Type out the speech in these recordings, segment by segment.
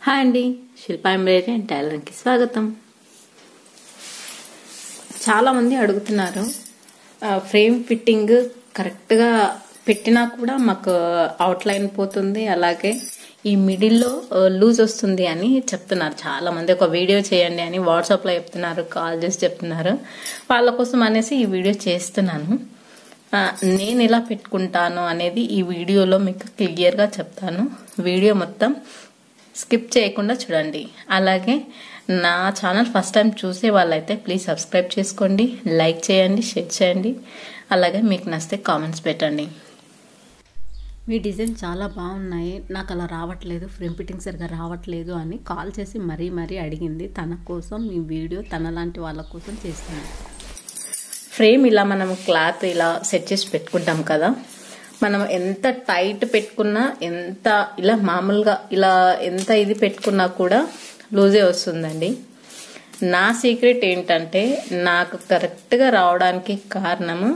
hi అండి Shilpa embroidery and టైలరింగ్కి స్వాగతం చాలామంది అడుగుతున్నారు ఆ, ఫ్రేమ్ ఫిట్టింగ్ కరెక్ట్గా పెట్టినా కూడా మాకు అవుట్లైన్ పోతుంది అలాగే ఈ మిడిల్లో ఆ, లూజ్ వస్తుంది అని చెప్తున్నారు చాలా మంది ఒక వీడియో చేయండి అని వాట్సాప్లో చెప్తున్నారు కాల్ చేసి చెప్తున్నారు వాళ్ళ కోసం అనేసి ఈ వీడియో చేస్తున్నాను ఆ, నేను ఎలా పెట్టుకుంటాను అనేది ఈ వీడియోలో మీకు క్లియర్గా చెప్తాను వీడియో మొత్తం స్కిప్ చేయకుండా చూడండి అలాగే నా ఛానల్ ఫస్ట్ టైం చూసే వాళ్ళైతే ప్లీజ్ సబ్స్క్రైబ్ చేసుకోండి లైక్ చేయండి షేర్ చేయండి అలాగే మీకు నచ్చితే కామెంట్స్ పెట్టండి మీ డిజైన్ చాలా బాగున్నాయి నాకు అలా రావట్లేదు ఫ్రేమ్ ఫిట్టింగ్ సరిగా రావట్లేదు అని కాల్ చేసి మరీ మరీ అడిగింది తన కోసం ఈ వీడియో తన లాంటి వాళ్ళ కోసం చేస్తున్నాను ఫ్రేమ్ ఇలా మనం క్లాత్ ఇలా సెట్ చేసి పెట్టుకుంటాం కదా మనం ఎంత టైట్ పెట్టుకున్నా ఎంత ఇలా మామూలుగా ఇలా ఎంత ఇది పెట్టుకున్నా కూడా లూజే వస్తుందండి నా సీక్రెట్ ఏంటంటే నాకు కరెక్ట్గా రావడానికి కారణము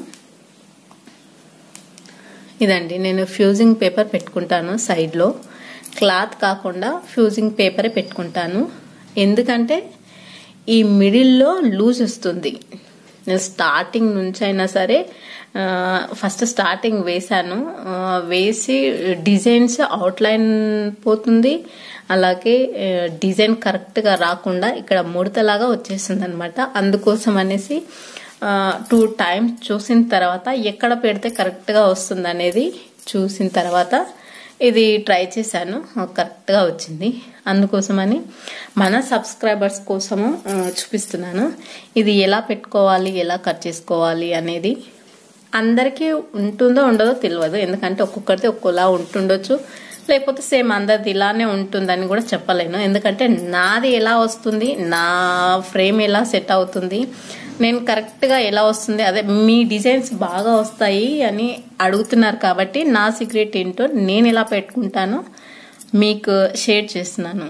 ఇదండి నేను ఫ్యూజింగ్ పేపర్ పెట్టుకుంటాను సైడ్లో క్లాత్ కాకుండా ఫ్యూజింగ్ పేపరే పెట్టుకుంటాను ఎందుకంటే ఈ మిడిల్లో లూజ్ వస్తుంది నేను స్టార్టింగ్ నుంచి అయినా సరే ఆ, ఫస్ట్ స్టార్టింగ్ వేశాను ఆ, వేసి డిజైన్స్ అవుట్లైన్ పోతుంది అలాగే ఆ, డిజైన్ కరెక్ట్గా రాకుండా ఇక్కడ ముడతలాగా వచ్చేస్తుంది అనమాట అందుకోసం అనేసి టూ టైమ్స్ చూసిన తర్వాత ఎక్కడ పెడితే కరెక్ట్గా వస్తుంది అనేది చూసిన తర్వాత ఇది ట్రై చేశాను కరెక్ట్గా వచ్చింది అందుకోసమని మన సబ్స్క్రైబర్స్ కోసము ఆ, చూపిస్తున్నాను ఇది ఎలా పెట్టుకోవాలి ఎలా కట్ చేసుకోవాలి అనేది అందరికీ ఉంటుందో ఉండదో తెలియదు ఎందుకంటే ఒక్కొక్కరిది ఒక్కోలా ఉంటుండొచ్చు లేకపోతే సేమ్ అందరిది ఇలానే ఉంటుందని కూడా చెప్పలేను ఎందుకంటే నాది ఎలా వస్తుంది నా ఫ్రేమ్ ఎలా సెట్ అవుతుంది నేను కరెక్ట్గా ఎలా వస్తుంది అదే మీ డిజైన్స్ బాగా వస్తాయి అని అడుగుతున్నారు కాబట్టి నా సీక్రెట్ ఏంటో నేను ఎలా పెట్టుకుంటానో మీకు షేర్ చేస్తున్నాను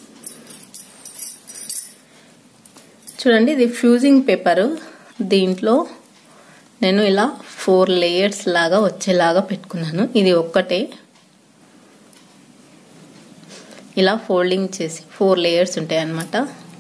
చూడండి ఇది ఫ్యూజింగ్ పేపర్ దీంట్లో నేను ఇలా ఫోర్ లేయర్స్ లాగా వచ్చేలాగా పెట్టుకున్నాను ఇది ఒక్కటే ఇలా ఫోల్డింగ్ చేసి ఫోర్ లేయర్స్ ఉంటాయి అన్నమాట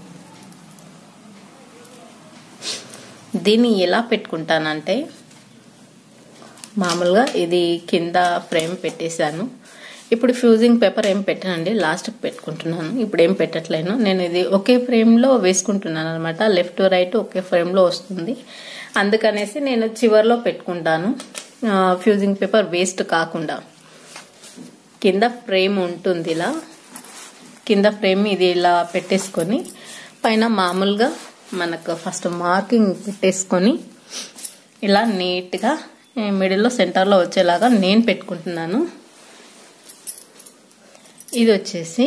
దీన్ని ఎలా పెట్టుకుంటానంటే మామూలుగా ఇది కింద ఫ్రేమ్ పెట్టేశాను ఇప్పుడు ఫ్యూజింగ్ పేపర్ ఏం పెట్టానండి లాస్ట్కి పెట్టుకుంటున్నాను ఇప్పుడు ఏం పెట్టట్లేను నేను ఇది ఒకే ఫ్రేమ్లో వేసుకుంటున్నాను అనమాట లెఫ్ట్ రైట్ ఒకే ఫ్రేమ్లో వస్తుంది అందుకనేసి నేను చివర్లో పెట్టుకుంటాను ఆ, ఫ్యూజింగ్ పేపర్ వేస్ట్ కాకుండా కింద ఫ్రేమ్ ఉంటుంది ఇలా కింద ఫ్రేమ్ ఇది ఇలా పెట్టేసుకొని పైన మామూలుగా మనకు ఫస్ట్ మార్కింగ్ పెట్టేసుకొని ఇలా నీట్గా మిడిల్లో సెంటర్లో వచ్చేలాగా నేను పెట్టుకుంటున్నాను ఇది వచ్చేసి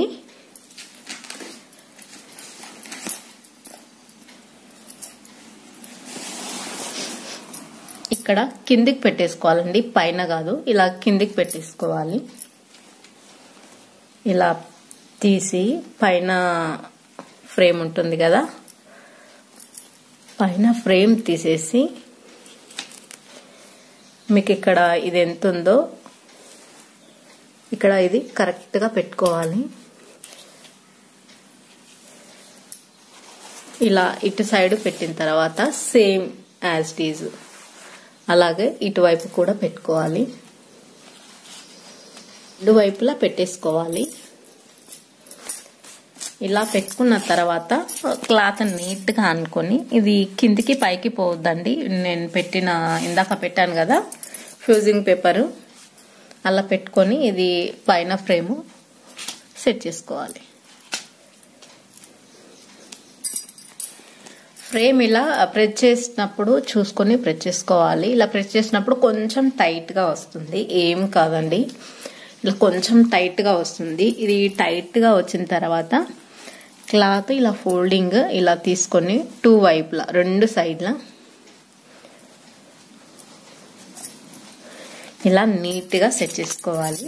ఇక్కడ కిందికి పెట్టేసుకోవాలండి పైన కాదు ఇలా కిందికి పెట్టేసుకోవాలి ఇలా తీసి పైన ఫ్రేమ్ ఉంటుంది కదా పైన ఫ్రేమ్ తీసేసి మీకు ఇక్కడ ఇది ఎంత ఉందో ఇక్కడ ఇది కరెక్ట్గా పెట్టుకోవాలి ఇలా ఇటు సైడ్ పెట్టిన తర్వాత సేమ్ యాజ్ టీజ్ అలాగే ఇటువైపు కూడా పెట్టుకోవాలి రెండు వైపులా పెట్టేసుకోవాలి ఇలా పెట్టుకున్న తర్వాత క్లాత్ నీట్గా అనుకొని ఇది కిందికి పైకి పోవద్దండి నేను పెట్టిన ఇందాక పెట్టాను కదా ఫ్యూజింగ్ పేపరు అలా పెట్టుకొని ఇది పైన ఫ్రేము సెట్ చేసుకోవాలి ఫ్రేమ్ ఇలా ప్రెస్ చేసినప్పుడు చూసుకొని ప్రెస్ చేసుకోవాలి ఇలా ప్రెస్ చేసినప్పుడు కొంచెం టైట్గా వస్తుంది ఏం కాదండి ఇలా కొంచెం టైట్గా వస్తుంది ఇది టైట్గా వచ్చిన తర్వాత క్లాత్ ఇలా ఫోల్డింగ్ ఇలా తీసుకొని టూ వైపులా రెండు సైడ్ల ఇలా నీట్గా సెట్ చేసుకోవాలి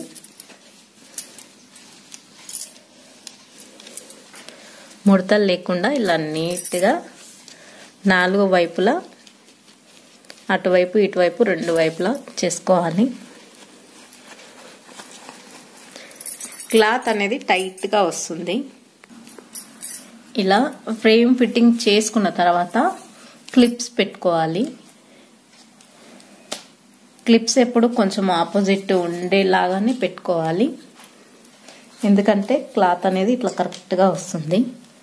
ముడతలు లేకుండా ఇలా నీట్గా నాలుగు వైపులా అటువైపు ఇటువైపు రెండు వైపులా చేసుకోవాలి క్లాత్ అనేది టైట్గా వస్తుంది ఇలా ఫ్రేమ్ ఫిట్టింగ్ చేసుకున్న తర్వాత క్లిప్స్ పెట్టుకోవాలి క్లిప్స్ ఎప్పుడు కొంచెం ఆపోజిట్ ఉండేలాగానే పెట్టుకోవాలి ఎందుకంటే క్లాత్ అనేది ఇట్లా కరెక్ట్గా వస్తుంది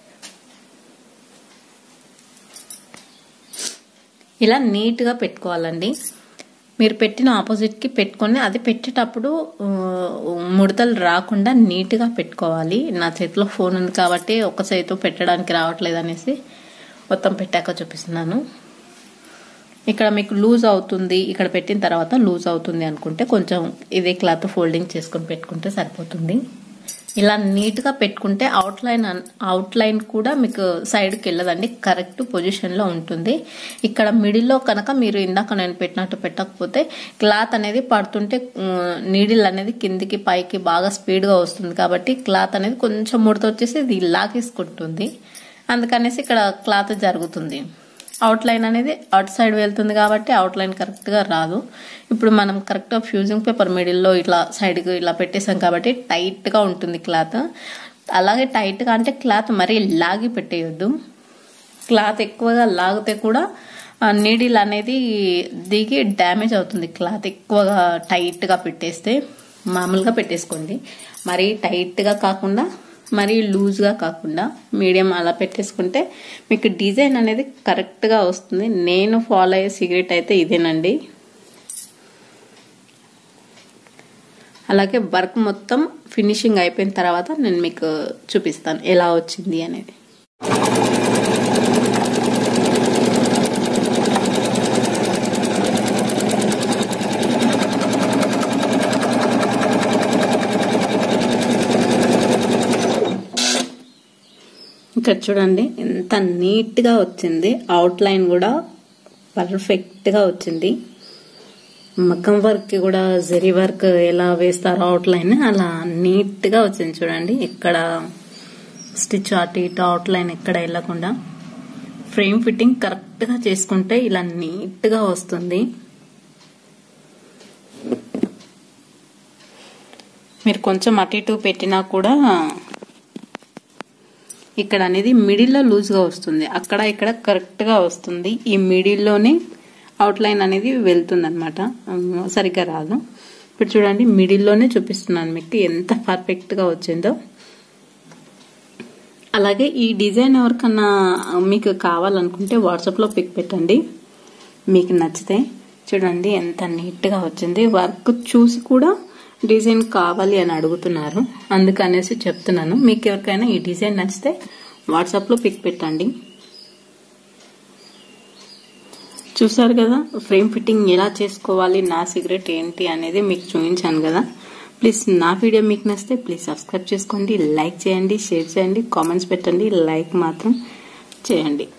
ఇలా నీట్గా పెట్టుకోవాలండి మీరు పెట్టిన ఆపోజిట్కి పెట్టుకొని అది పెట్టేటప్పుడు ముడతలు రాకుండా నీట్గా పెట్టుకోవాలి నా చేతిలో ఫోన్ ఉంది కాబట్టి ఒక చేతితో పెట్టడానికి రావట్లేదు అనేసి మొత్తం పెట్టాక చూపిస్తున్నాను ఇక్కడ మీకు లూజ్ అవుతుంది ఇక్కడ పెట్టిన తర్వాత లూజ్ అవుతుంది అనుకుంటే కొంచెం ఇదే క్లాత్ ఫోల్డింగ్ చేసుకొని పెట్టుకుంటే సరిపోతుంది ఇలా నీట్గా పెట్టుకుంటే అవుట్లైన్ అవుట్లైన్ కూడా మీకు సైడ్కి వెళ్ళదండి కరెక్ట్ పొజిషన్లో ఉంటుంది ఇక్కడ మిడిల్లో కనుక మీరు ఇందాక నేను పెట్టినట్టు పెట్టకపోతే క్లాత్ అనేది పడుతుంటే నీడిల్ అనేది కిందికి పైకి బాగా స్పీడ్గా వస్తుంది కాబట్టి క్లాత్ అనేది కొంచెం ముడత వచ్చేసి ఇది లాగేసుకుంటుంది అందుకనేసి ఇక్కడ క్లాత్ జరుగుతుంది అవుట్ లైన్ అనేది అవుట్ సైడ్ వెళ్తుంది కాబట్టి అవుట్ లైన్ కరెక్ట్గా రాదు ఇప్పుడు మనం కరెక్ట్గా ఫ్యూజింగ్ పేపర్ మిడిల్లో ఇట్లా సైడ్కి ఇలా పెట్టేసాం కాబట్టి టైట్గా ఉంటుంది క్లాత్ అలాగే టైట్గా అంటే క్లాత్ మరీ లాగి పెట్టేయొద్దు క్లాత్ ఎక్కువగా లాగితే కూడా నీడిల్ అనేది దిగి డ్యామేజ్ అవుతుంది క్లాత్ ఎక్కువగా టైట్గా పెట్టేస్తే మామూలుగా పెట్టేసుకోండి మరీ టైట్గా కాకుండా మరీ లూజ్గా కాకుండా మీడియం అలా పెట్టేసుకుంటే మీకు డిజైన్ అనేది కరెక్ట్గా వస్తుంది నేను ఫాలో అయ్యే సీక్రెట్ అయితే ఇదేనండి అలాగే వర్క్ మొత్తం ఫినిషింగ్ అయిపోయిన తర్వాత నేను మీకు చూపిస్తాను ఎలా వచ్చింది అనేది ఇక్కడ చూడండి ఎంత నీట్గా వచ్చింది అవుట్ లైన్ కూడా పర్ఫెక్ట్గా వచ్చింది మగ్గం వర్క్ కూడా జరీ వర్క్ ఎలా వేస్తారో అవుట్ లైన్ అలా నీట్గా వచ్చింది చూడండి ఇక్కడ స్టిచ్ అటు ఇటు అవుట్ లైన్ ఎక్కడ వెళ్ళకుండా ఫ్రేమ్ ఫిట్టింగ్ కరెక్ట్గా చేసుకుంటే ఇలా నీట్గా వస్తుంది మీరు కొంచెం అటు ఇటు పెట్టినా కూడా ఇక్కడ అనేది మిడిల్లో లూజ్గా వస్తుంది అక్కడ ఇక్కడ కరెక్ట్గా వస్తుంది ఈ మిడిల్లోనే అవుట్లైన్ అనేది వెళ్తుంది అనమాట సరిగ్గా రాదు ఇప్పుడు చూడండి మిడిల్లోనే చూపిస్తున్నాను మీకు ఎంత పర్ఫెక్ట్గా వచ్చిందో అలాగే ఈ డిజైన్ ఎవరికన్నా మీకు కావాలనుకుంటే వాట్సాప్లో పిక్ పెట్టండి మీకు నచ్చితే చూడండి ఎంత నీట్గా వచ్చింది వర్క్ చూసి కూడా డిజైన్ కావాలి అని అడుగుతున్నారు అందుకనేసి చెప్తున్నాను మీకు ఎవరికైనా ఈ డిజైన్ నచ్చితే వాట్సాప్లో పిక్ పెట్టండి చూసారు కదా ఫ్రేమ్ ఫిట్టింగ్ ఎలా చేసుకోవాలి నా సీక్రెట్ ఏంటి అనేది మీకు చూపించాను కదా ప్లీజ్ నా వీడియో మీకు నచ్చితే ప్లీజ్ సబ్స్క్రైబ్ చేసుకోండి లైక్ చేయండి షేర్ చేయండి కామెంట్స్ పెట్టండి లైక్ మాత్రం చేయండి